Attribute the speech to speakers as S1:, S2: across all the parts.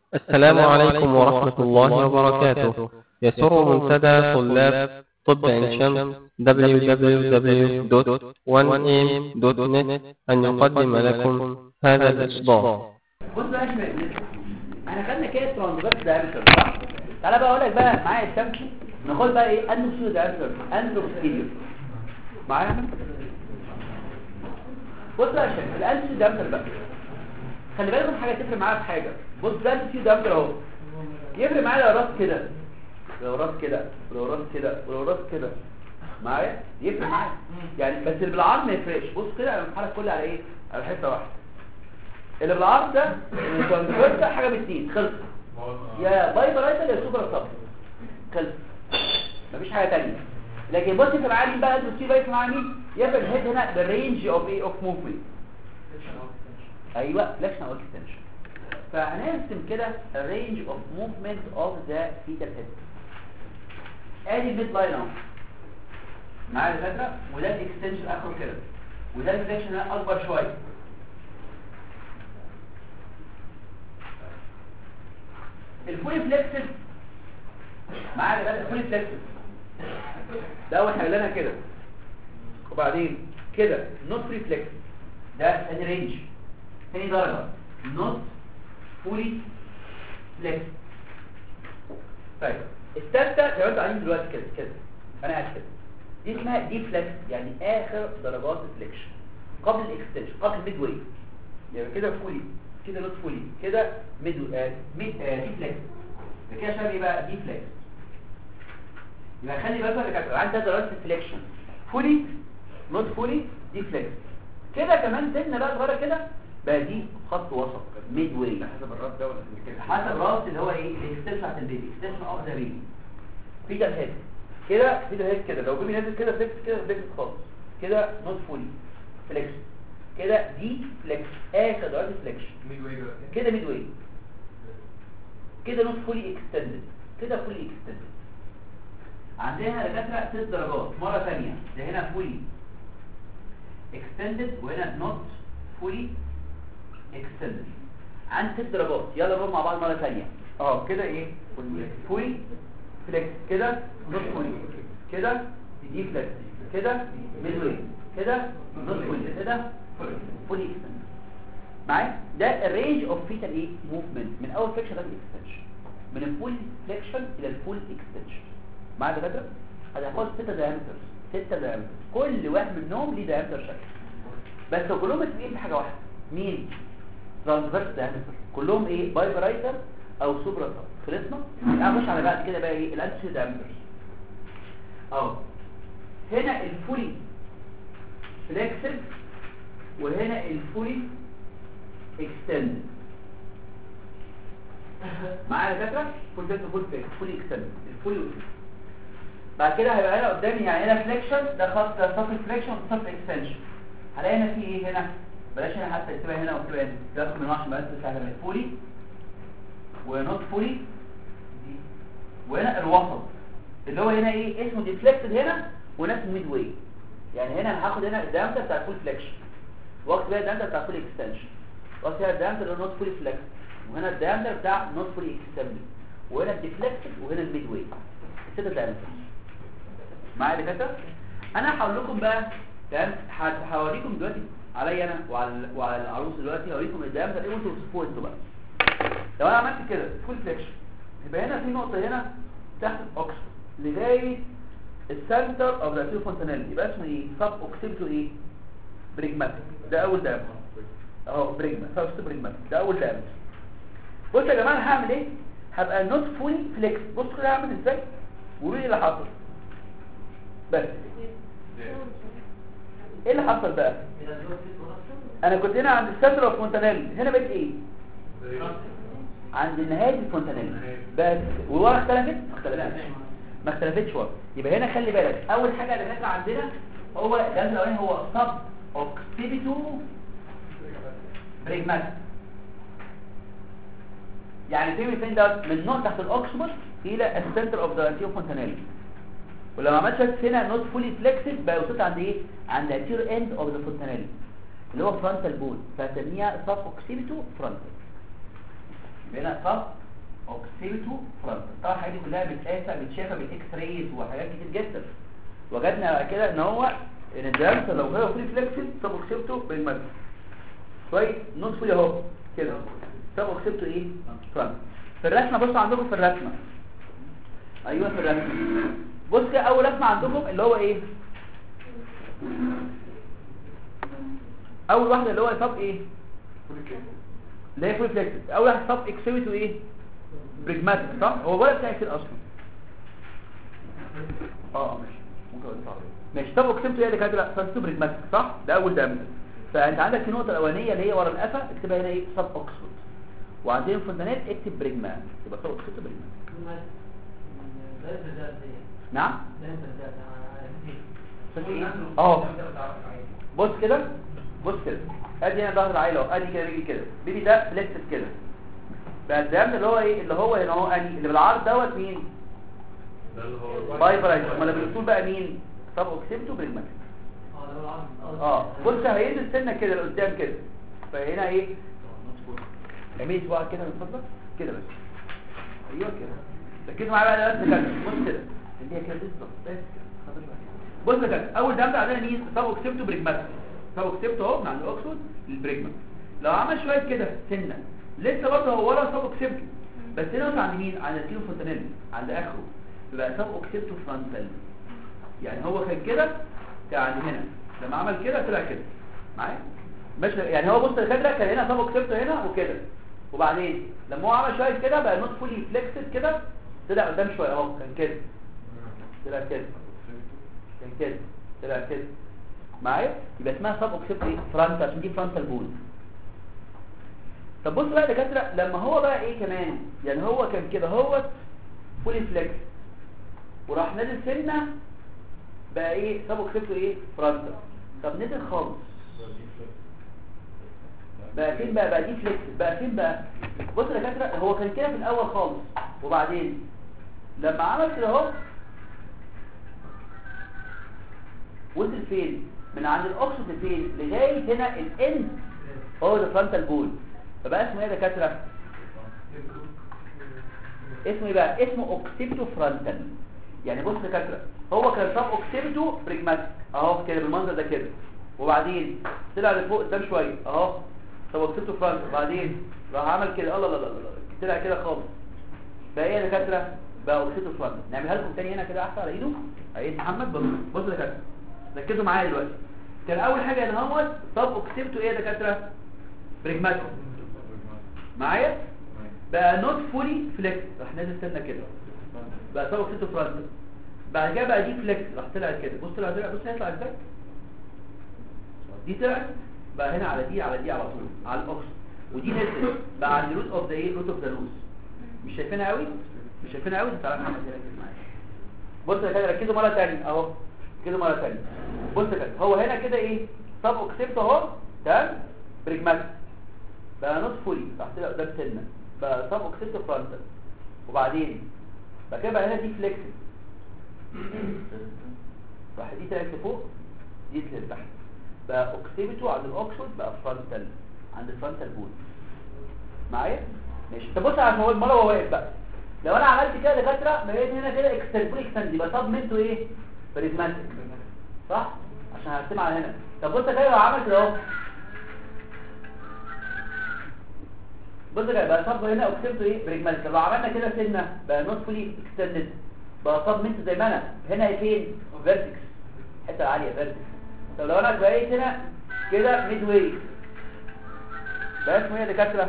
S1: السلام عليكم ورحمة الله وبركاته يسر منتدى طلاب طب عين شمس www.1am.net أن يقدم لكم هذا الإصدار
S2: بص بقى يا شباب احنا خدنا كده ترانسفيرس دايمتر صح تعالى بقى اقول لك بقى معايا الشمس ناخد بقى ايه اندوسيو دايمتر اندوسيو معايا بص بقى يا شباب الاندوسيو دايمتر بقى خلي بالك من حاجه تفرق معايا في حاجه بص ده الاندوسيو دايمتر اهو يفرق معايا لو راس كده لو راس كده ولو راس كده ولو راس كده معايا يفرق معايا يعني بس اللي بالعرض ما يفرقش بص كده انا بتحرك كل على ايه على حته واحده اللي بالعرض ده الكونفرت ده حاجه باثنين خلص يا باي برايتر يا سوبر سب خلص مفيش حاجه ثانيه لكن بص في العالي بقى الدوسي بايت مع مين يبقى الهيد هنا بالرينج اوف ايه اوف موفمنت ايوه فليكشن او اكستنشن فهنرسم كده الرينج اوف موفمنت اوف ذا فيتال هيد ادي الميد لاين اهو معايا الفكره وده الاكستنشن اخره كده وده الفليكشن اكبر شويه الفولي فليكسد معايا بقى الفولي فليكسد ده اول حاجه لنا كده وبعدين كده نوت فري فليكس ده ادي رينج ثاني درجه نوت فولي فليكس طيب الثالثه زي ما انتوا قاعدين دلوقتي كده كده انا قاعد كده دي اسمها دي فليكس يعني اخر درجات الفليكشن قبل الاكستنشن قبل الميد واي يعني كده فولي كده نوت فولي كده ميد آه ميد آه دي فليكس كده شبه ايه بقى دي فليكس يبقى خلي بالك يا كابتن عندي درجات الفليكشن فولي نوت فولي دي فليكس كده كمان سنه بقى صغيره كده بقى دي خط وسط ميد واي
S3: حسب الراس ده ولا كده
S2: حسب راس اللي هو ايه الاكستنشن بتاعت البيبي اكستنشن اوف ذا بيبي في ده الهيد كده في ده الهيد كده لو بيبي نازل كده فليكس كده فليكس خالص كده نوت فولي فليكس كده دي فليكس اخر درجه فليكشن
S3: ميد واي بقى
S2: كده ميد واي كده نوت فولي اكستندد كده فولي اكستندد عندنا دكاتره ست درجات مره ثانيه ده هنا فولي اكستندد وهنا نوت فولي اكستندد عند ست درجات يلا نروح مع بعض مره ثانيه اه كده ايه فولي فليكس كده نوت فولي كده دي فليكس كده ميد واي كده نوت فولي كده فولي اكستندد معايا ده الرينج اوف فيتال ايه موفمنت من اول فليكشن لغايه اكستنشن من الفول فليكشن الى الفول اكستنشن معايا ده كده هتاخد 6 دايمترز 6 دايمترز كل واحد منهم ليه دايمتر شكل بس كلهم متفقين في حاجه واحده مين ترانسفيرس دايمتر كلهم ايه باي برايتر او سوبرا خلصنا نخش على بعد كده بقى ايه الانتي دايمترز اهو هنا الفولي فليكسد وهنا الفولي extended معايا فكره فول فيكس فول فيكس فول اكستند الفول بعد كده هيبقى هنا قدامي يعني هنا فليكشن ده خط ده صف فليكشن وصف اكستنشن هلاقي هنا في ايه هنا بلاش هنا حتى اكتبها هنا واكتبها هنا ده من عشان بس سهله فولي ونوت فولي وهنا الوسط اللي هو هنا ايه اسمه ديفليكتد هنا ونفس ميد واي يعني هنا انا هاخد هنا الدايمتر بتاع الفول فليكشن واخد بقى الدايمتر بتاع الفول اكستنشن واخد هنا الدايمتر اللي نوت فولي فليكس وهنا الدايمتر بتاع نوت فولي اكستنشن وهنا الديفليكتد وهنا الميد واي الست دايمتر معايا دكاتره انا هقول لكم بقى تمام هوريكم دلوقتي عليا انا وعلى وعلى العروس دلوقتي هوريكم الدايمتر ايه وانتوا توصفوه انتوا بقى لو انا عملت كده فول فليكشن يبقى هنا في نقطه هنا تحت الاوكس لغايه السنتر اوف ذا فونتانيل يبقى اسمه ايه سب اوكسيبتو ايه بريجماتيك ده اول دايمتر اهو بريجما سب بريجماتيك ده اول دايمتر بصوا يا جماعه انا هعمل ايه هبقى نوت فولي فليكس بصوا كده هعمل ازاي وقولوا لي اللي حصل بس ايه اللي حصل بقى انا كنت هنا عند السنتر اوف فونتانيل هنا بقيت ايه عند نهايه الفونتانيل بس وورا اختلفت ما اختلفتش ما اختلفتش ورا يبقى هنا خلي بالك اول حاجه اللي هناك عندنا هو الجهاز الاولاني هو سب اوكسيبيتو بريجماتيك يعني فين فين ده من نقطه تحت الاوكسبوس الى السنتر اوف ذا انتيو فونتانيل ولو عملت شكل هنا نوت فولي فليكسد بقى وصلت عند ايه عند التير اند اوف ذا فونتانيل اللي هو فرونتال بون فسميها سب اوكسيبيتو فرونتال يبقى هنا سب اوكسيبتو فرونت طبعا الحاجات دي كلها بتقاسى بتشافى بالاكس رايز وحاجات كتير جدا وجدنا بعد كده ان هو ان الدرس لو هو فري فليكسد سب اوكسيبتو بالمد كويس نوت فولي اهو كده سب اوكسيبتو ايه فرونت في الرسمه بصوا عندكم في الرسمه ايوه في الرسمه بص كده اول رسمه عندكم اللي هو ايه اول واحده اللي هو سب ايه اللي هي فول فليكسد اول واحد سب اكسيبتو ايه بريجماتيك صح هو ولا بتاعي كده اصلا اه ماشي ممكن اقول صعب ماشي طب اكسبته ايه اللي كانت لا فانتو بريجماتيك صح ده اول دامج فانت عندك في النقطه الاولانيه اللي هي ورا القفا اكتبها هنا ايه سب اوكسفورد وعندنا فوندانات اكتب بريجمان يبقى سب اوكسفورد بريجمان نعم اه بص كده بص كده ادي هنا ظهر العيله اهو ادي كده بيجي كده بيجي ده فليكسد كده بقى الدم اللي هو ايه اللي هو هنا اهو ادي اللي بالعرض دوت مين
S3: ده اللي هو
S2: فايبرايز امال اللي بالطول بقى مين طب اكسبته بريجماتيك اه بص هينزل سنه كده لقدام كده فهنا ايه اعملي صباعك كده من فضلك كده بس ايوه كده ركزوا معايا بقى بس كده بص كده اللي هي كده بالظبط بس كده خلاص بقى. بص كده اول دم عندنا مين طب اكسبته بريجماتيك طب اكسبته اهو من عند الاوكسود للبريجما لو عمل شويه كده سنه لسه برضه هو ولا سب اكسبته بس هنا وصل عند مين عند الكيلو فونتانيل عند اخره يبقى سب اكسبته فرونتال يعني هو كان كده كان عند هنا لما عمل كده طلع كده معايا ماشي يعني هو بص الكادره كان هنا سب اكسبته هنا وكده وبعدين لما هو عمل شويه كده بقى نوت فولي فليكسد كده طلع قدام شويه اهو كان كده طلع كده كان كده طلع كده معايا يبقى اسمها سب اوكسيبت ايه فرونت عشان دي فرونتال بول طب بص بقى يا دكاتره لما هو بقى ايه كمان يعني هو كان كده هو فولي فليكس وراح نازل سنه بقى ايه سب اوكسيبت ايه فرونتال طب نزل خالص بقى فين بقى بقى دي فليكس بقى فين بقى بص يا دكاتره هو كان كده في الاول خالص وبعدين لما عمل كده اهو وصل فين من عند الاوكسيد لفين لغايه هنا الاند هو ده فرونتال بول فبقى اسمه ايه يا دكاتره اسمه ايه بقى اسمه اوكسيبتو فرونتال يعني بص يا دكاتره هو كان صاب اوكسيبتو بريجماتيك اهو كده بالمنظر ده كده وبعدين طلع لفوق قدام شويه اهو طب اوكسيبتو فرونتال وبعدين راح عمل كده الله الله الله الله طلع كده خالص بقى ايه يا دكاتره بقى اوكسيبتو فرونتال نعملها لكم تاني هنا كده احسن على ايده عايز محمد بص بص يا دكاتره ركزوا معايا دلوقتي كان اول حاجه ان هو طب اكسبته ايه يا دكاتره بريجماتيك معايا بقى نوت فولي فليكس راح نازل سنه كده بقى طب اكسبته فرونت بعد كده بقى دي فليكس راح طلع كده بص طلع طلع بص هيطلع ازاي دي طلعت بقى هنا على دي على دي على طول على الاوكس ودي نزلت بقى عند روت اوف ذا ايه روت اوف ذا روز مش شايفينها قوي مش شايفينها قوي تعالى محمد ركز معايا بص يا كده ركزوا مره ثانيه اهو كده مره ثانيه بص كده هو هنا كده ايه سب اوكسيبت اهو تمام بريجماتيك بقى نوت فولي راح طلع قدام سنه بقى سب اوكسيبت فرونتال وبعدين بعد كده بقى هنا دي فليكس راح دي طلعت لفوق دي طلعت لتحت بقى اوكسيبتو عند الاوكسود بقى فرونتال عند الفرونتال بول معايا ماشي طب بص عشان هو المره هو واقف بقى لو انا عملت كده دكاتره بقيت هنا كده اكستنبول اكستند يبقى سب منتو ايه بريزماتيك صح عشان هرسم على هنا طب بص كده لو عمل كده اهو بص كده بقى صب هنا وكسبته ايه بريجماتيك لو عملنا كده سنه بقى نوت فولي اكستندد بقى صب منت زي ما انا هنا فين فيرتكس حته عاليه فيرتكس طب لو انا بقيت هنا كده ميد واي بقى اسمه ايه يا دكاتره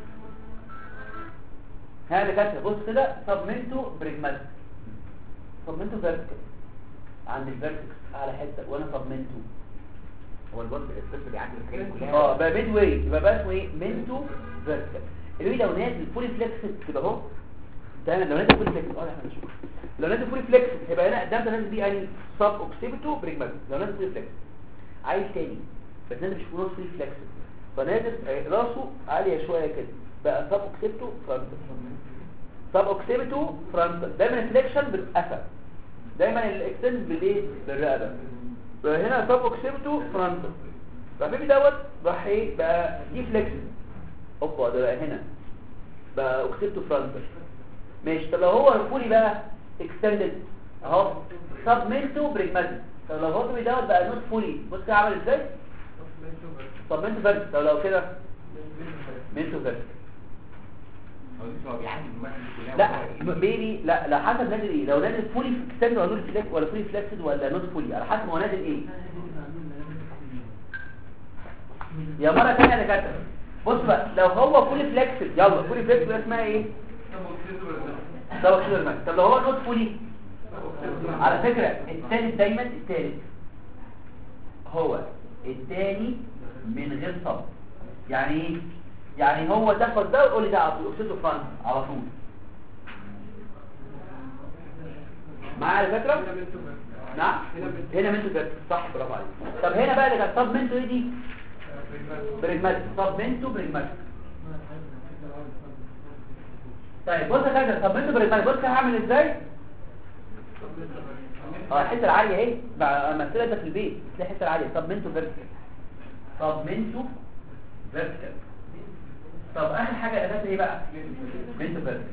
S2: ها يا دكاتره بص كده صب منتو بريجماتيك صب منتو فيرتكس عند الفيرتكس اعلى حته وانا صممته
S3: هو البص الاساس بيعدي الحاجات كلها
S2: اه بقى ميد واي يبقى بقى اسمه ايه منتو فيرتكس الوي لو نازل فولي فليكس كده اهو تمام لو نازل فولي فليكس اه احنا نشوف لو نازل فولي فليكس هيبقى هنا قدام ده نازل دي يعني سب اوكسيبتو بريجماتيك لو نازل فولي فليكس عايز تاني بس نازل مش فولي فولي فليكس فنازل آه، راسه عاليه شويه كده بقى سب اوكسيبتو فرونتال سب اوكسيبتو فرونتال دايما الفليكشن بالقفا دايما الاكستنس بالايه بالرقبه هنا سب اوكسيبتو فرونتال فبيبي دوت راح ايه بقى دي فليكس اوبا ده بقى هنا بقى اوكسيبتو فرونتال ماشي طب لو هو فولي بقى اكستندد اهو سبمنتو بريجماتيك طب لو هو دوت بقى نوت فولي بص كده عامل ازاي طب منتو فيرتيكال طب لو كده منتو فيرتيكال لا بيبي لا لا حسب نازل ايه لو نازل فولي اكستند ولا نوت فليك ولا فولي فليكسد ولا نوت فولي على حسب هو نازل ايه يا مرة تانية يا دكاتره بص بقى لو هو فولي فليكسد يلا فولي فليكسد اسمها ايه طب كده طب لو هو نوت فولي على فكرة الثالث دايما الثالث هو الثاني من غير صب يعني ايه يعني هو تاخد ده ويقول لي ده على طول اوكسيدو فرانس على طول معايا على فكرة نعم هنا منتو ده صح برافو عليك طب هنا بقى اللي كان طب منتو ايه دي بريجماتيك طب منتو بريجماتيك طيب بص يا كده طب منتو بريجماتيك بص هعمل ازاي اه الحته العاليه اهي مثلها ده في البيت تلاقي الحته العاليه طب منتو فيرتيكال طب منتو فيرتيكال طب اخر حاجه الاساس ايه بقى منتو فيرتيكال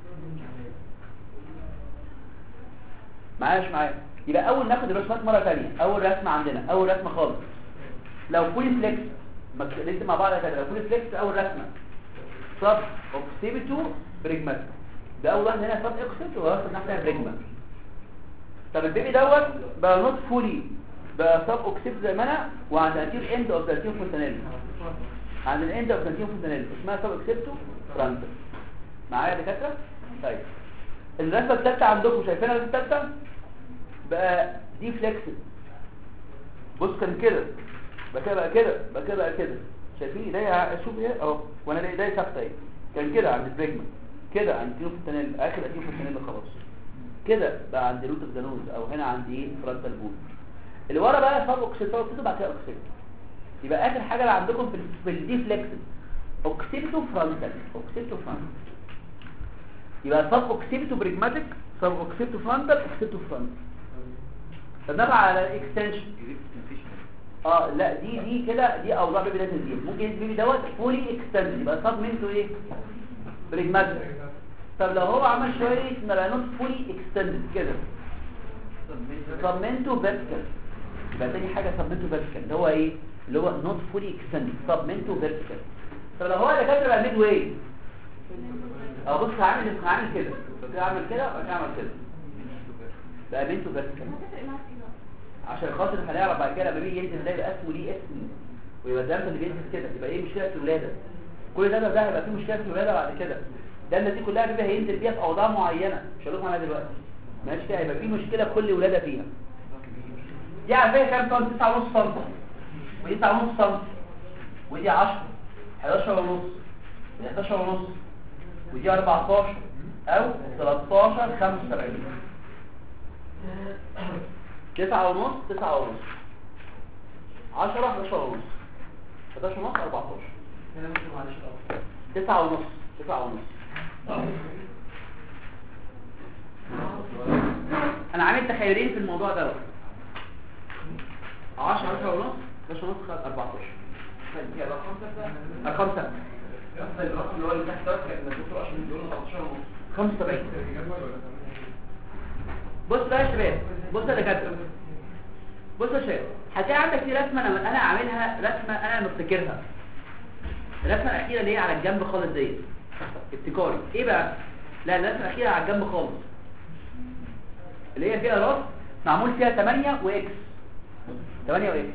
S2: معايا مش معايا يبقى اول ناخد الرسمات مره ثانيه اول رسمه عندنا اول رسمه خالص لو فولي فليكس لسه مع بعض كده لو فولي فليكس اول رسمه صب اوكسيبيتو بريجماتيك ده اول واحد هنا صب اوكسيبيتو واخد ناحيه بريجماتيك طب البيبي دوت بقى نوت فولي بقى سب اوكسيب زي ما انا وعند انتير اند اوف ذا تيوب فونتانيل عند الاند اوف ذا تيوب فونتانيل اسمها سب اوكسيبتو فرانتال معايا يا دكاتره طيب الرسمه الثالثه عندكم شايفينها الرسمه الثالثه بقى دي فليكسد بص كان كده بقى كده بقى كده بقى كده بقى كده شايفين ايديا شوف ايه اهو وانا ايديا ثابته اهي كان كده عند البريجما كده عند تيوب فونتانيل اخر تيوب فونتانيل خلاص كده بقى عند روت اوف ذا نوز او هنا عند ايه فرونتال بول اللي ورا بقى سب اوكسيتو بعد كده اوكسيتو يبقى اخر حاجه اللي عندكم في في الدي فليكسد اوكسيتو فرونتال اوكسيتو فرونتال يبقى سب اوكسيتو بريجماتيك سب اوكسيتو فرونتال اوكسيتو فرونتال طب نبع على الاكستنشن اه لا دي دي كده دي اوضاع بيبي لازم دي ممكن البيبي دوت فولي اكستنشن يبقى سب منتو ايه بريجماتيك طب لو هو عمل شويه ملانوت فولي اكستندد كده سبمنتو فيرتيكال يبقى تاني حاجه سبمنتو فيرتيكال اللي هو ايه اللي هو نوت فولي اكستندد سبمنتو فيرتيكال طب لو هو اللي كاتب بقى ميد واي اه بص هعمل هعمل كده هعمل كده وهعمل كده بقى منتو فيرتيكال عشان خاطر هنعرف بعد كده لما بيجي ينزل ده يبقى اسمه ليه اسم ويبقى الدم اللي بينزل كده يبقى ايه مشكله في الولاده كل ده ده هيبقى فيه مشكله في الولاده بعد كده ده دي كلها بيبقى هينزل بيها في اوضاع معينه مش هقول لكم عليها دلوقتي ماشي كده هيبقى في مشكله في كل ولاده فيها دي على فكره كام سم 9 ونص سم ودي 9 ونص سم ودي 10 11 ونص ودي 11 ونص ودي 14 او 13 75 9 ونص 9 ونص 10 11 ونص 11 ونص 14 9 ونص 9 ونص انا عامل تخيلين في الموضوع ده 10 10 ونص 11 ونص 14 ارقام ثابته
S3: الرقم اللي هو اللي تحت ده كان الدكتور اشرف بيقول 13 ونص
S2: 75 بص بقى يا شباب بص يا دكاتره بص يا شباب هتلاقي عندك في رسمه انا انا عاملها رسمه انا مفتكرها الرسمه الاخيره اللي هي على الجنب خالص ديت ابتكاري ايه بقى لا الرسمه الاخيره على الجنب خالص اللي هي فيها راس معمول فيها 8 واكس 8 واكس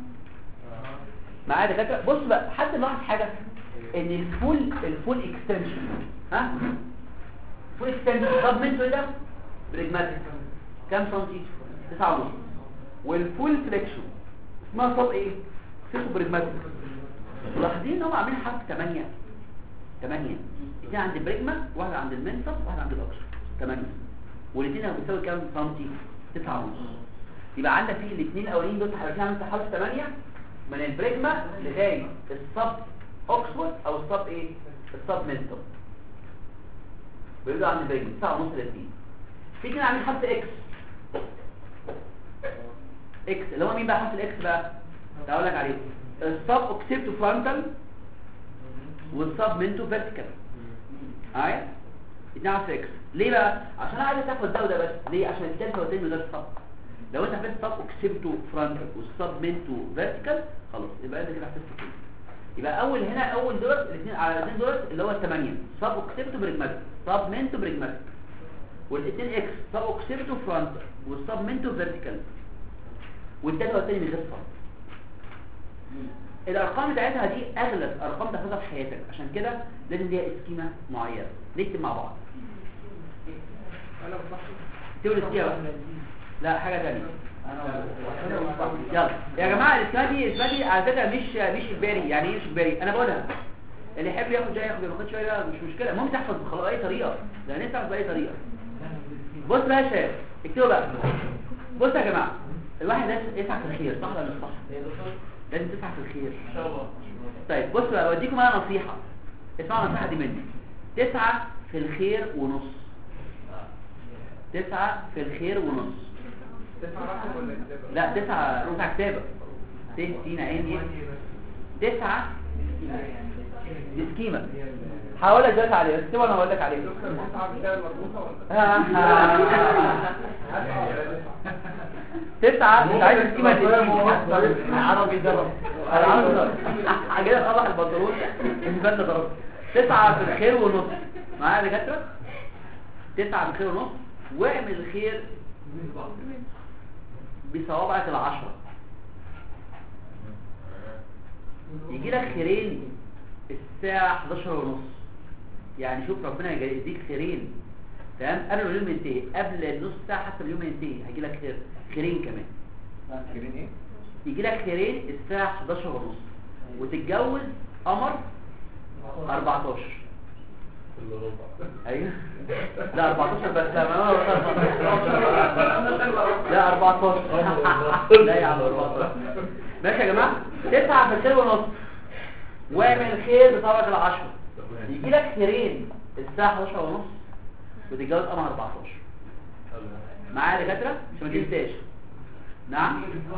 S2: معايا دكاتره بص بقى حد لاحظ حاجه ان الفول الفول اكستنشن ها فول اكستنشن طب منتو ايه ده بريجماتيك كام سنتي 9 ونص والفول فليكشن اسمها طب ايه سيكو بريجماتيك ملاحظين ان هم عاملين حرف 8 8 اثنين عند البريجما واحده عند المنصب واحده عند الاقصى 8 والاثنين بتساوي كام سنتي 9 ونص يبقى عندك في الاثنين الاولين دول هيبقى عندك حرف 8 من البريجما لغايه الصب اوكسفورد او الصب ايه الصب منصب بيقولوا عند البريجما 9 ونص الاثنين في اثنين عاملين حرف اكس اكس اللي هو مين بقى حرف الاكس بقى اقول لك عليه السب اوكسيبتو فرونتال والسب منتو فيرتيكال معايا 2 على اكس ليه بقى عشان انا عايز تاخد ده وده بس ليه عشان الثالث والثاني من غير سب لو انت حفظت سب اوكسيبتو فرونتال والسب منتو فيرتيكال خلاص يبقى انت كده حفظت كله يبقى اول هنا اول دولت الاثنين على الاثنين دولت اللي هو الثمانيه سب اوكسيبتو بريجماتيك سب منتو بريجماتيك والاثنين اكس سب اوكسيبتو فرونتال والسب منتو فيرتيكال والثالث والثاني من غير سب الارقام بتاعتها دي اغلب ارقام تحفظها في حياتك عشان كده لازم ليها اسكيمه معينه نكتب مع بعض تقول فيها بقى لا حاجه ثانيه يلا يا جماعه الاسكيمه دي الاسكيمه دي على فكره مش مش اجباري يعني ايه مش اجباري انا بقولها اللي يحب ياخد جاي ياخد ما ياخدش جاي بقى مش مشكله ممكن تحفظ بخلاص اي طريقه ده نفسك باي طريقه بص بقى يا شباب اكتبوا بقى بص يا جماعه الواحد لازم يسعى في الخير صح ولا مش صح لازم تسعى في الخير
S3: ان شاء الله
S2: طيب بص بقى اوديكم انا نصيحه اسمعوا النصيحه دي مني تسعى في الخير ونص تسعى في الخير ونص
S3: تسمع رقم ولا كتابة؟
S2: لا تسعى تسعى كتابه ت س عين ي تسعى دي سكيمه هقول لك دلوقتي عليها اكتبها انا هقول لك عليها
S3: دكتور تسعة بتاع المربوطة ولا؟
S2: تسعة مش عايز سكيمة
S3: عربي ضرب
S2: العربي ضرب كده صبح البنطلون البدله ضرب تسعة في الخير ونص معايا يا دكاتره تسعة في الخير ونص واعمل الخير بصوابعك العشرة يجي لك خيرين الساعة 11 ونص يعني شوف ربنا يديك خيرين تمام قبل اليوم ينتهي قبل نص ساعة حتى اليوم ينتهي هيجي لك خير خيرين كمان
S3: كريم ايه؟
S2: يجي لك خيرين الساعة 11 ونص وتتجوز قمر 14 ايوه لا 14 بس لا ما هو لا 14 لا يا عم 14 ماشي يا جماعه تسعة في الخير ونص واعمل خير بطبق العشرة يجي لك خيرين الساعة 11 ونص وتتجوز قمر 14 معايا يا دكاتره عشان ما تنساش نعم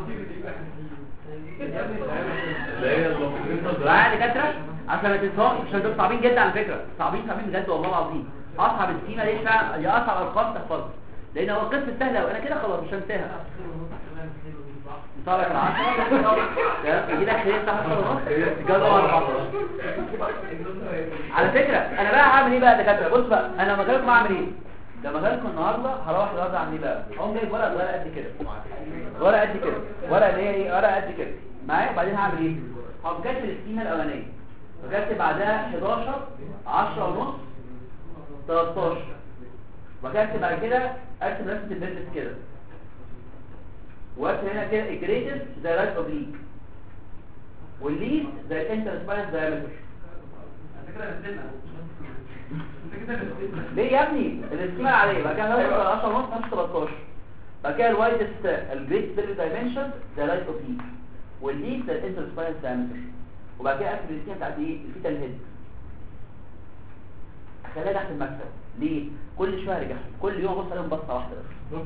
S2: معايا يا دكاتره عشان ما تنساش عشان دول صعبين جدا على فكره صعبين صعبين بجد والله العظيم اصعب السكيمه ليش بقى هي اصعب ارقام تحفظها لان هو القسم سهل قوي انا كده خلاص مش هنساها طبعا العشرة تمام يجي لك خير تحت ونص تتجوز قمر 14 على فكرة انا بقى هعمل ايه بقى يا دكاتره بص بقى انا لما جالكم اعمل ايه لما جالكم النهارده هروح النهارده اعمل ايه بقى هقوم جايب ورقه ورقه قد كده ورقه قد كده ورقه اللي هي ايه ورقه قد كده معايا وبعدين هعمل ايه هقوم كاتب السكيمه الاولانيه وكاتب بعدها 11 10 ونص 13 وكاتب بعد كده ارسم رسمه البيزنس كده وارسم هنا كده الجريتس زي رايت اوبليك والليد زي الانتر سباينس دايمتر ليه يا ابني الاستيمال عليه بقى كده هنوصل 10 ونص نفس 13 بعد كده الوايدست الجريت بيري دايمنشن ده رايت اوبليك والليد ده الانتر سباينس دايمتر وبعد كده اكتب الاستيمال بتاعت ايه الفيتال هيد خليها تحت المكتب ليه كل شويه ارجع كل يوم ابص عليهم بصه واحده بس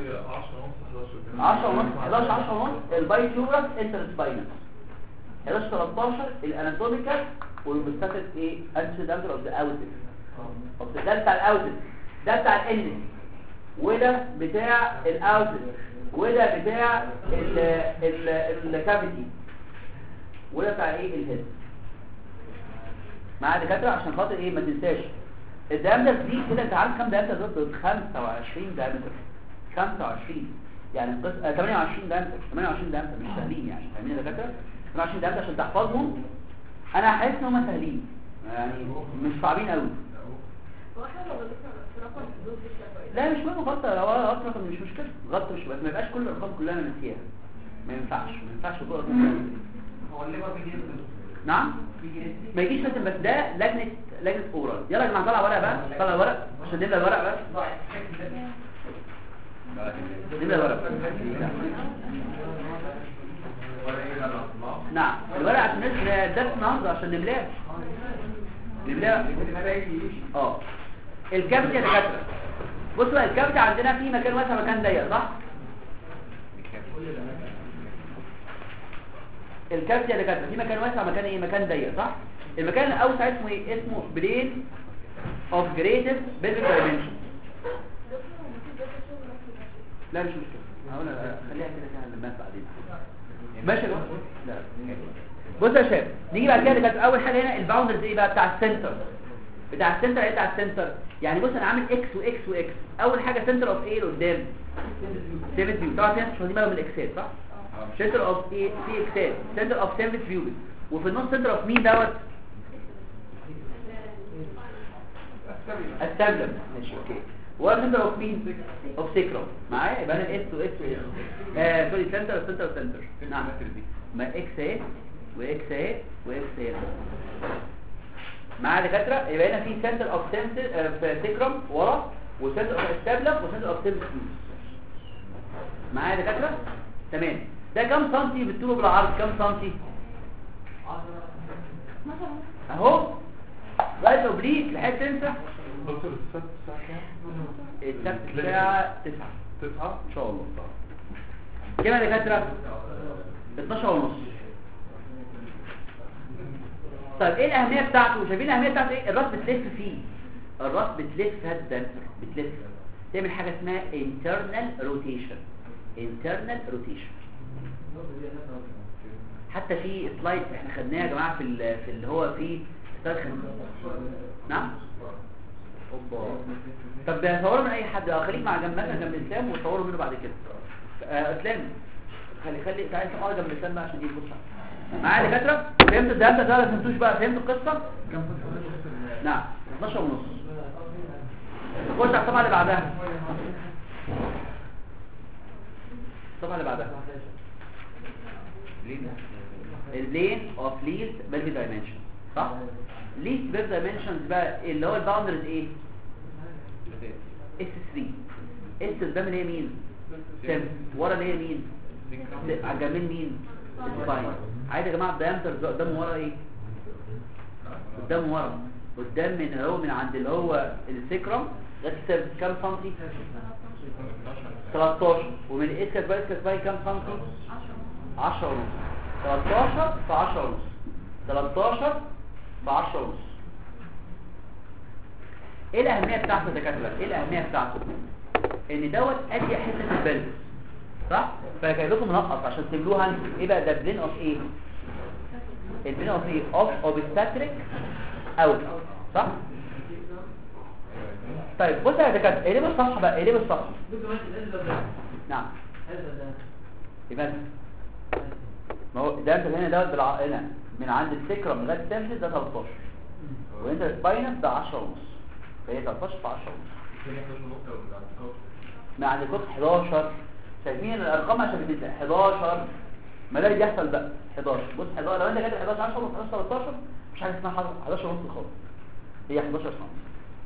S2: 10 ونص 11 10 ونص الباي تيوبرس انتر سباينس 11 13 الاناتوميكال والمستفد ايه انسيدنتال اوف ذا اوتد ده بتاع الاوتد ده بتاع الانس وده بتاع الاوتد وده بتاع الكافيتي وده بتاع ايه الهيد معايا دكاتره عشان خاطر ايه ما تنساش الدايمتر دي كده انت عارف كام دايمتر ضد 25 دايمتر 25 يعني القس... آه 28 دايمتر 28 دايمتر مش سهلين يعني فاهمين يا دكاتره 28 دايمتر عشان تحفظهم انا حاسس ان هم سهلين يعني مش صعبين قوي
S4: هو احنا لو غلطنا في رقم حدود لسه
S2: لا مش مهم غلطه لو غلط رقم مش مشكله غلطه مش بس ما يبقاش كل الارقام كلها انا ناسيها ما ينفعش ما ينفعش كل الارقام كلها ناسيها.
S3: هو الليبر بيجي يسكن
S2: نعم
S3: بيجي يسكن
S2: ما يجيش مثلا بس ده لجنه لجنه اورال يلا يا جماعه طلع ورقه بقى طلع ورق عشان نملى الورق بس نملى الورق نعم الورق عشان نملى الدرس النهارده عشان نملاه نملاه اه الكابتن يا دكاتره بصوا بقى الكابتن عندنا في مكان واسع مكان ضيق صح الكابتن يا دكاتره في مكان واسع مكان ايه مكان ضيق صح المكان الاوسع اسمه ايه اسمه برين of greatest pelvic dimension لا مش مشكلة هقول خليها كده كده لما بعدين ماشي يا جماعة لا بص يا شباب نيجي بعد كده كانت اول حاجه هنا الباوندرز ايه بقى بتاع السنتر بتاع السنتر ايه بتاع السنتر يعني بص انا عامل اكس واكس واكس اول حاجه سنتر اوف ايه لقدام 7 فيو طبعا في ناس مش واخدين بالهم من الاكسات صح سنتر اوف ايه في اكسات سنتر اوف 7 فيو وفي النص سنتر اوف مين دوت استبلم ماشي اوكي وسنتر اوف مين اوف سيكرم معايا يبقى انا اس واس واس اه سوري سنتر سنتر سنتر نعم ما اكس اهي واكس اهي واكس اهي معايا دكاتره يبقى هنا في سنتر اوف سنتر في سيكرم ورا وسنتر اوف استبلم وسنتر اوف سنتر معايا دكاتره تمام ده كام سنتي بالطول وبالعرض كام سنتي اهو رايت اوبليك لحد تنسى
S5: دكتور السبت الساعة كام؟
S2: السبت الساعه 9
S5: تسعة؟
S2: ان شاء الله كام يا دكاتره 12 ونص طيب ايه الاهميه بتاعته شايفين الاهميه بتاعته ايه الراس بتلف فيه الراس بتلف هذا الدنسر بتلف تعمل حاجه اسمها internal rotation internal rotation حتى في سلايد احنا خدناها يا جماعه في ال- في اللي هو في سلايد خمسة. نعم اوبا طب ده صوروا من اي حد اه خليك مع جنب مثلا جنب الاسلام وصوروا منه بعد كده آه، اسلام خلي خلي تعالى انت اقعد جنب الاسلام بقى عشان ايه بص معايا يا دكاتره فهمت الدرس ده ولا فهمتوش بقى فهمت القصه نعم 12 ونص خش على الصفحه اللي بعدها الصفحه اللي بعدها البلين اوف ليست بيلفي دايمنشن صح ليست بيلفي دايمنشنز بقى اللي هو الباوندرز ايه اس 3 اس قدام اللي هي مين سم ورا اللي هي مين س- على الجنبين مين سباين عايز يا جماعه الدايمتر قدام ورا ايه قدام ورا قدام من هو من عند اللي هو السكرم ده السم كام سنتي 13 ومن الاسكت باي اسكت باي كام سنتي 10 ونص 13 في 10 ونص 13 في 10 ونص ايه الاهميه بتاعته يا دكاتره ايه الاهميه بتاعته ان دوت ادي حته البلد صح فجاي لكم منقص عشان تملوها انتوا ايه بقى ده بلين اوف ايه البلين اوف ايه اوف اوبستاتريك اوت صح طيب بص يا دكاتره اقلب الصفحه بقى اقلب الصفحه نعم يبقى ما هو ده انت هنا دوت بالع... هنا من عند السكرم لغايه التمشي ده 13 وانت السباينس ده 10 ونص فهي 13 في 10 ونص من عند الكوت 11 شايفين الارقام عشان بتنسى 11 ما ده اللي بيحصل بقى 11 بص 11 لو انت جايب 11 10 ونص 11 13 مش حاجه اسمها 11 ونص خالص هي 11 سم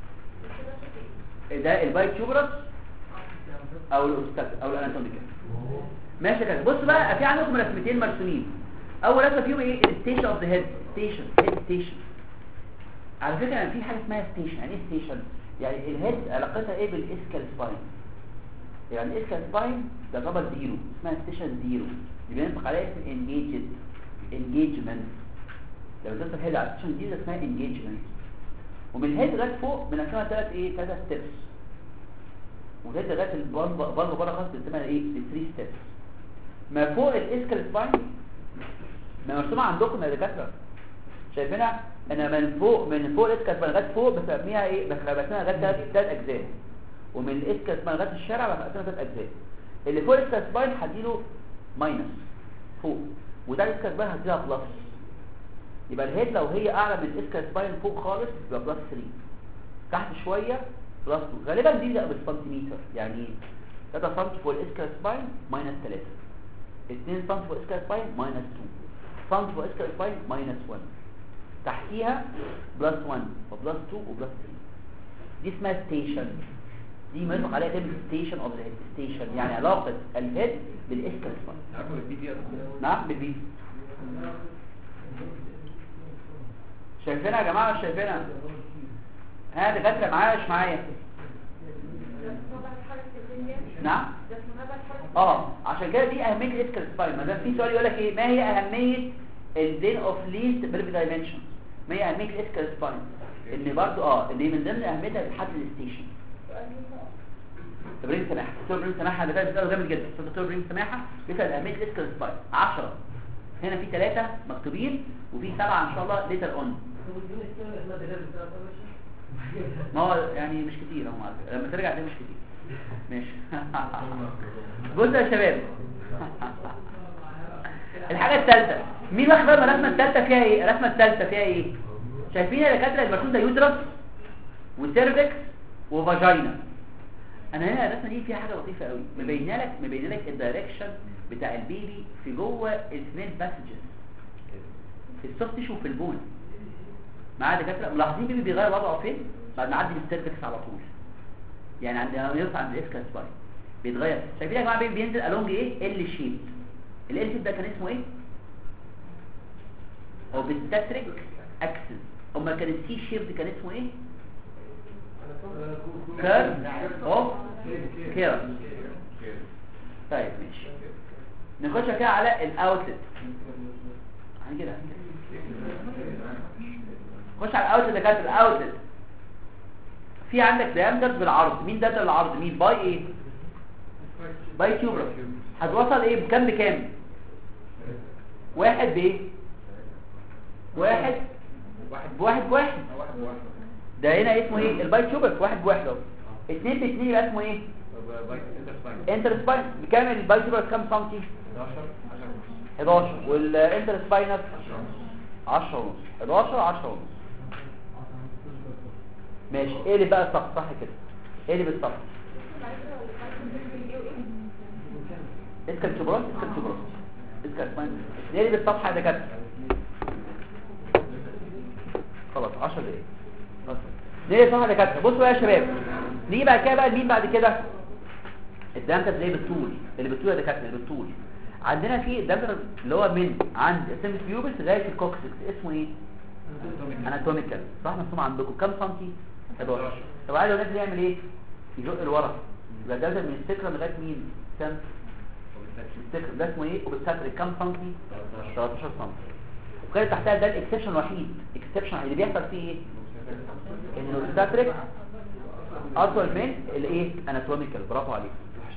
S2: ده البايت تيوبرس او الاوستات او الاناتوميكال ماشي كده بص بقى في عندكم رسمتين مرسومين اول رسمه فيهم ايه الستيشن اوف ذا هيد ستيشن هيد ستيشن على فكره يعني في حاجه اسمها ستيشن يعني ايه ستيشن يعني الهيد علاقتها ايه بالاسكال سباين يعني الاسكال سباين ده طبعا زيرو اسمها ستيشن زيرو اللي بينطق عليها اسم انجيجد انجيجمنت لو تنطق الهيد على ستيشن زيرو اسمها انجيجمنت ومن الهيد لغايه فوق بنقسمها ثلاث ايه ثلاث ستيبس ومن الهيد لغايه البلب بره خالص بنقسمها ايه لثري ستيبس ما فوق الاسكال سباين ما مرسومه عندكم يا دكاتره شايفينها انا من فوق من فوق الاسكال سباين لغايه فوق بسميها ايه بسميها لغايه ثلاث ثلاث اجزاء ومن الاسكال سباين لغايه الشارع بقسمها ثلاث اجزاء اللي فوق الاسكال سباين هديله ماينس فوق وده الاسكال سباين هديلها بلس يبقى الهيد لو هي اعلى من الاسكال سباين فوق خالص يبقى بلس 3 تحت شويه بلس 2 غالبا دي بقى بالسنتيمتر يعني 3 سم فوق الاسكال سباين ماينس 3 2 سم فوق الاسكال سباين ماينس 2 سم فوق الاسكال سباين ماينس 1 تحتيها بلس 1 وبلس 2 وبلس 3 دي اسمها ستيشن دي بيطلق عليها كلمه ستيشن اوف ذا هيد ستيشن يعني علاقه الهيد بالاسكال سباين نعم بالبي شايفينها يا جماعه مش شايفينها ها دكاتره معايا مش معايا نعم اه عشان كده دي اهميه الاسكال سباين ما دام في سؤال يقول لك ايه ما هي اهميه البلين اوف ليست بيرفي دايمنشن ما هي اهميه الاسكال سباين ان برضو اه ان من ضمن اهميتها بتحدد الستيشن تمرين سماحه دكتور برين سماحه ده كان بيساله جامد جدا دكتور برين سماحه بيسال اهميه الاسكال سباين 10 هنا في ثلاثه مكتوبين وفي سبعه ان شاء الله ليتر اون ما هو يعني مش كتير هم عارف. لما ترجع تلاقي مش كتير ماشي بصوا يا شباب الحاجه الثالثه مين واخد بالنا الرسمه الثالثه فيها ايه الرسمه الثالثه فيها ايه شايفين يا دكاتره المرسوم ده يوترس وسيرفكس وفاجينا انا هنا الرسمه دي فيها حاجه لطيفه قوي مبينه لك مبينه لك الدايركشن بتاع البيبي في جوه السميل باسجز في السوفت تيشو في البون مع دكاتره ملاحظين بيبي بيغير وضعه فين بعد ما عدي من السيرفكس على طول يعني عند لما يوصل عند الاسكال سباين بيتغير شايفين يا جماعه بيبي بينزل الونج ايه ال شيب ال شيب ده كان اسمه ايه هو بالستاتريك اكسس امال كان السي شيب كان اسمه ايه كيرف اوف كيرف طيب ماشي نخش كده على الاوتلت يعني كده خش على الاوتلت ده كانت الاوتلت في عندك دايمتر بالعرض مين ده العرض مين باي ايه باي تيوبر هتوصل ايه بكام بكام واحد بايه واحد بواحد بواحد ده هنا اسمه ايه الباي تيوبر واحد بواحد اهو اتنين باتنين يبقى اسمه ايه انتر سباين بكام الباي تيوبر كام سنتي 11 والانتر سباينر 10 ونص 11 10 ونص ماشي ايه اللي بقى الصف صح كده ايه اللي بالصف اسكال شبراس اسكال شبراس اسكال سباين ايه اللي بالصفحه ده كده خلاص 10 دقايق خلاص. ليه صح ده كده بصوا بقى يا شباب نيجي بعد كده بقى مين بعد كده الدمتر اللي بالطول اللي بالطول ده كده اللي بالطول عندنا في الدمتر اللي هو من عند السيمس بيوبس لغايه الكوكسكس اسمه ايه اناتوميكال صح مرسوم عندكم كام سنتي 11 طب عايز الولاد يعمل ايه يزق لورا يبقى ده من السكره لغايه مين كام السكر ده اسمه ايه اوبستاتريك كام سنتي 13 سنتي وكده تحتها ده الاكسبشن الوحيد اكسبشن اللي بيحصل فيه ايه ان الاوبستاتريك اطول من الايه اناتوميكال برافو عليك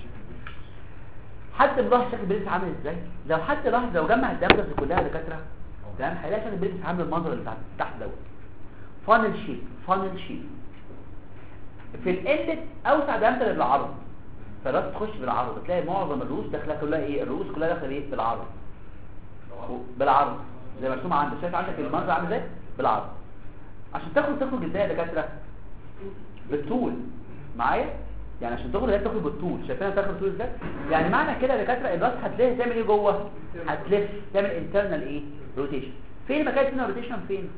S2: حد ملاحظ شكل البريس عامل ازاي لو حد لاحظ لو جمع الدمجه كلها دكاتره تمام هيلاقي شكل البريس عامل المنظر اللي تحت تحت دوت فانل شيب فانل شيب في الانلت اوسع دمجه للعرض فالراس تخش بالعرض تلاقي معظم الرؤوس داخله كلها ايه الرؤوس كلها داخله ايه بالعرض بالعرض زي مرسوم عندك شايف عندك المنظر عامل ازاي بالعرض عشان تاخد تخرج ازاي يا دكاتره بالطول معايا يعني عشان تخرج لازم تاخد بالطول شايفينها تاخد بالطول ازاي يعني معنى كده يا دكاتره الراس هتلاقي تعمل ايه جوه هتلف تعمل انترنال ايه روتيشن فين مكان اسمه روتيشن فين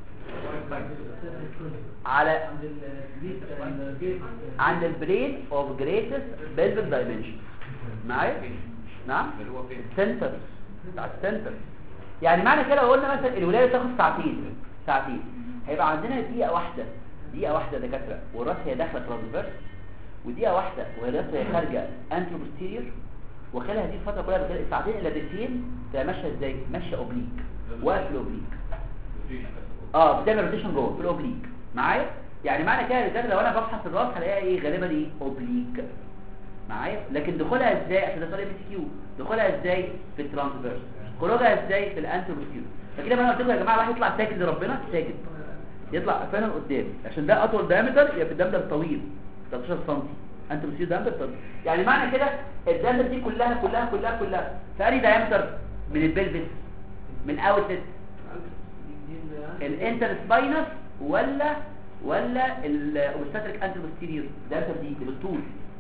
S2: على عند البرين اوف جريتست بلفيك دايمنشن معايا نعم السنتر بتاع السنتر يعني معنى كده لو قلنا مثلا الولاده تاخد ساعتين ساعتين هيبقى عندنا دقيقه واحده دقيقه واحده يا دكاتره والراس هي داخله ترانسفيرس ودقيقه واحده وهي الراس هي خارجه انترو بوستيريور وخلال هذه الفتره كلها بتلاقي الساعتين اللادتين تبقى ماشيه ازاي ماشيه اوبليك واقف الاوبليك اه بتعمل روتيشن جوه في الاوبليك معايا يعني معنى كده الرجاله لو انا بفحص الراس هلاقيها ايه غالبا ايه اوبليك معايا لكن دخولها ازاي عشان ده طالب سي كيو دخولها ازاي في الترانسفيرس خروجها ازاي في الانترو بوستيريور فكده بقى انا قلت لكم يا جماعه واحد يطلع ساجد لربنا ساجد يطلع فعلا قدام عشان ده اطول دايمتر يبقى في الدمدم طويل 13 سم انت بتصير دايمتر طويل يعني معنى كده الدايمتر دي كلها كلها كلها كلها فاني دايمتر من البلفس من اوتلت الانتر سباينس ولا ولا الاوبستاتريك انتر بوستيريور الدايمتر دي اللي بالطول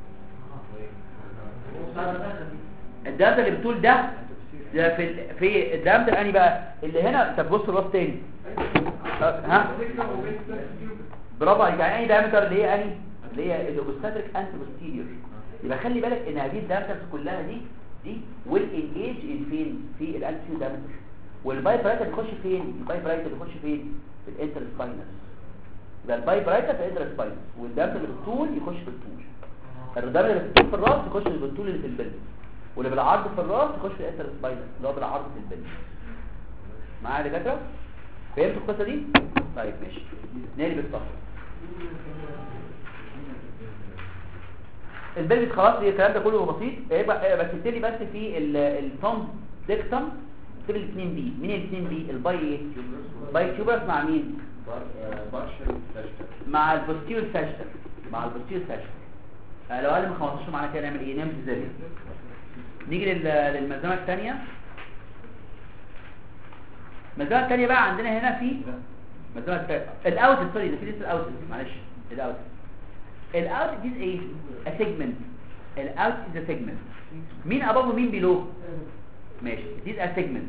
S2: الدايمتر اللي بالطول ده ده في ال- في الدايمتر اني بقى اللي هنا طب بص الراس تاني ها برافو عليك يعني اي دايمتر اللي هي اني اللي هي الاوبستاتريك انتر بوستيريور يبقى خلي بالك ان هذه الدايمترز كلها دي دي ويل انجيج ان فين في الانتيو دايمتر والباي برايتر بيخش فين الباي برايتر بيخش فين في الانتر سباينس يبقى الباي برايتر في الانتر سباينس والدايمتر اللي بالطول يخش في الطول الدايمتر اللي بالطول في الراس يخش بالطول اللي في البلد واللي بالعرض في الراس يخش في الانتر سباينس اللي هو بالعرض في البلد معايا يا دكاتره فهمتوا القصه دي طيب ماشي نقلب الصفحه البلبس خلاص هي الكلام ده كله بسيط يبقى بس تبتدي بس في التوم ديكتم تبتدي الاثنين بي مين الاثنين بي الباي ايه باي تيوبرس مع مين
S3: بارشل فاشتر
S2: مع البوستيريور فاشتر مع البوستيريور فاشتر آه، لو اقل من 15 معانا كده نعمل ايه نعمل زي نيجي لل- للملزمه الثانيه الملزمه الثانيه بقى عندنا هنا في الملزمه الثانيه الاوت سوري ده في لسه الاوت معلش الاوت الاوت دي ايه a segment الاوت is a segment مين above ومين below ماشي دي a segment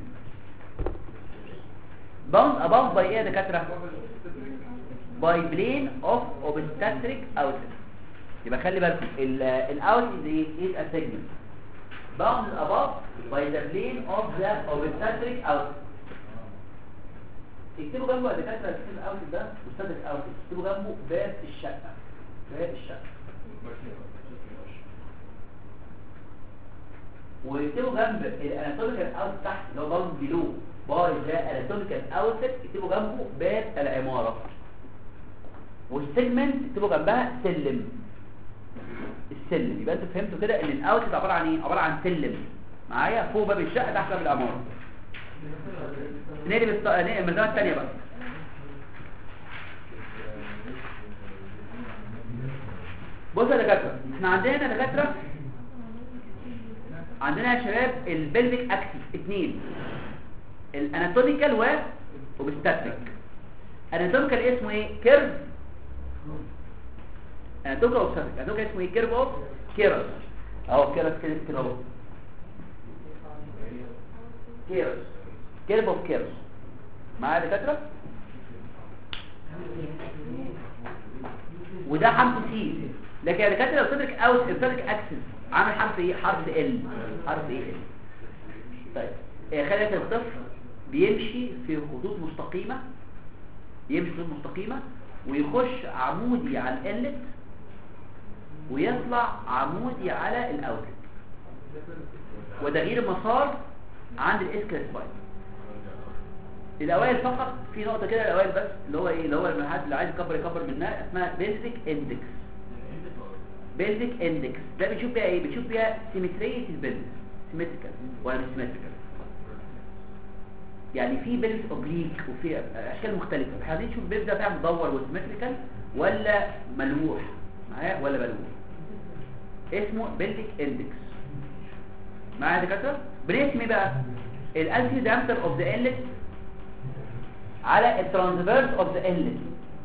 S2: bound above by ايه يا دكاتره by plane of obstetric outlet يبقى خلي بالكم الاوت is ايه is a segment bound above by the plane of the obstetric outlet اكتبوا جنبه يا دكاتره الكتاب اوت ده obstetric outlet اكتبوا جنبه باب الشقه باب الشقه ويكتبوا جنب الاناتوميكال اوت تحت اللي هو باوند بيلو باي ذا اناتوميكال اوتلت يكتبوا جنبه باب العماره والسيجمنت يكتبوا جنبها سلم السلم يبقى انتوا فهمتوا كده ان الاوتلت عباره عن ايه عباره عن سلم معايا فوق باب الشقه تحت باب العماره نقلب الط- نقلب المزامه الثانيه بقى بص يا دكاتره احنا عندنا هنا دكاتره عندنا يا شباب البلفيك اكسس اثنين الاناتوميكال و وبستاتريك اناتوميكال اسمه ايه كيرف اناتوميكال وبستاتريك اناتوميكال اسمه ايه كيرف اوف كيرس اهو كيرس كده كده اهو كيرس كيرف اوف كيرس معايا يا دكاتره وده حرف سي لكن يا دكاتره لو صدرك اوت صدرك اكسس عامل حرف ايه حرف ال حرف ايه ال طيب آه، خلي بالك الطفل بيمشي في خطوط مستقيمه يمشي خطوط مستقيمه ويخش عمودي على الانلت ويطلع عمودي على الاوتلت وتغيير المسار عند الاسكال سباين الاوائل فقط في نقطه كده الاوائل بس اللي هو ايه اللي هو لما حد اللي عايز يكبر يكبر منها اسمها بيزك اندكس بيزك اندكس ده بنشوف بيها ايه بنشوف بيها سيمتريه البيزك سيمتريكال ولا مش سيمتريكال يعني في بيلز اوبليك وفي اشكال مختلفه احنا عايزين نشوف البيلز ده بتاع مدور وسيمتريكال ولا ملوح معايا ولا ملوح اسمه بيلفيك اندكس معايا يا دكاتره بنقسم ايه بقى الانتي دامتر اوف ذا انلت على الترانسفيرس اوف ذا انلت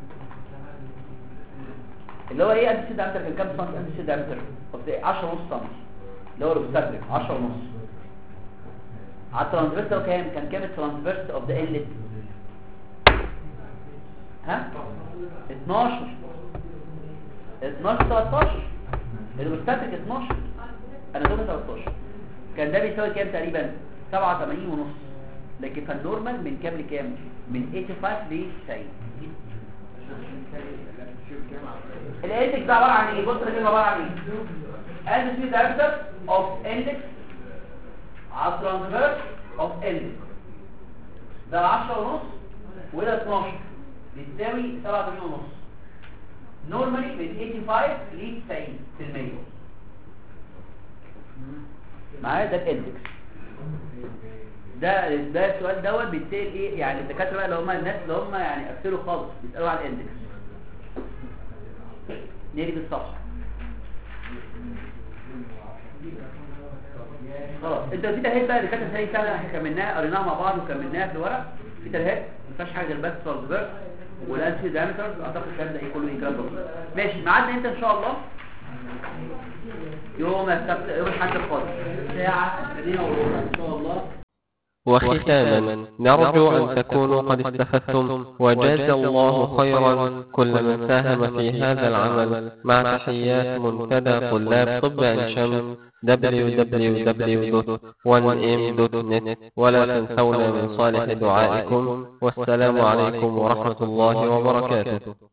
S2: اللي هو ايه انتي دامتر كان كام سم انتي دامتر اوف ذا 10 ونص سم اللي هو الاوبستاتريك 10 ونص على الترانسفيرس ده كام كان كام الترانسفيرس اوف ذا انلت ها 12 12 13 الاوبستاتريك 12 انا دوبه 13 كان ده بيساوي كام تقريبا 87 ونص لكن فالنورمال من كام لكام من 85 ل 90 الايتك ده عباره عن ايه بص كده عباره عن ايه ادي في دايركتور اوف اندكس على ترانسفيرس اوف اندكس ده 10 ونص وده 12 بيساوي 87 ونص نورمالي من 85 ل 90% معايا ده الاندكس ده ده السؤال دوت بيتسال ايه يعني الدكاتره بقى اللي هم الناس اللي هم يعني قفلوا خالص بيسالوا على الاندكس نيجي بالصفحه خلاص انت في ترهيب بقى الدكاتره زي سهله احنا كملناها قريناها مع بعض وكملناها في الورق في ترهيب ما فيهاش حاجه غير بس ترانسفيرس والانسي دايمترز اعتقد الكلام ده ايه كله ايه كلام بسيط ماشي ميعادنا امتى ان شاء الله يوم السبت يوم الاحد القادم ساعه 8 وربع ان شاء الله
S1: وختاما نرجو أن تكونوا قد استفدتم وجاز الله خيرا كل من ساهم في هذا العمل مع تحيات منتدى طلاب طب عين شمس www.1m.net ولا تنسونا من صالح دعائكم والسلام عليكم ورحمة الله وبركاته